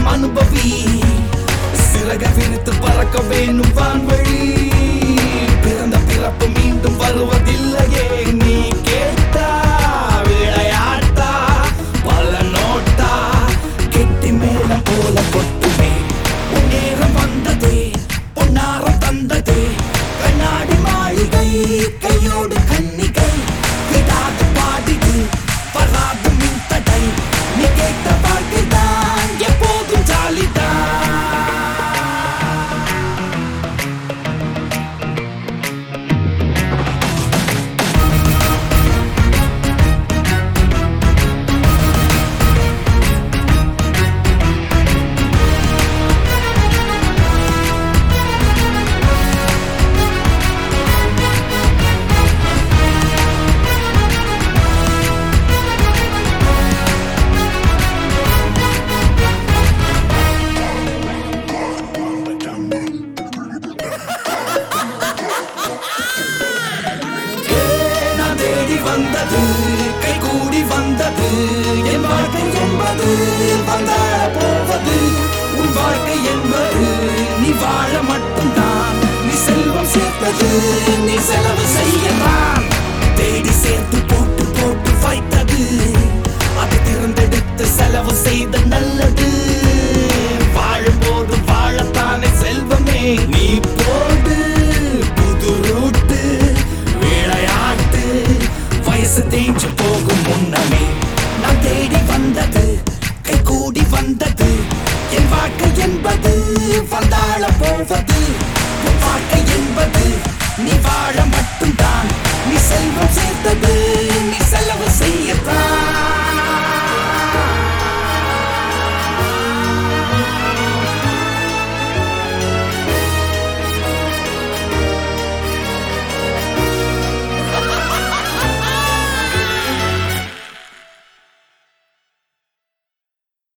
அனுபவி சிறக விரித்து பறக்க வேணும் வான்வழி பிறந்த பிறப்பு மீண்டும் வருவதில்லையே நீ கேட்டா விளையாட்டா பல நோட்டா கெட்டி மேல போல கொட்டுமே உன் நேரம் வந்ததே பொன்னாரம் தந்ததே கண்ணாடி மாளிகை கையோடு கன்னிகை விடாது பாடிது வராது மின்தடை நீ கேட்ட வாழ்க்கைதான் எப்போதும் ஜாலிதான் நான் தேடி வந்தது கை கூடி வந்தது என் வாழ்க்கை என்பது வந்தார போவது உன் வாழ்க்கை என்பது நீ வாழ மட்டும்தான் நீ செல்வம் சேர்த்தது நீ செலவு செய்யலாம் தேடி சேர்த்து போட்டு போட்டு வைத்தது அதை திறந்தெடுத்து செலவு செய்த நல்லது வாழும்போது வாழத்தானே செல்வமே நீ போடு புது ரூட்டு விளையாட்டு வயசு தேஞ்சு போ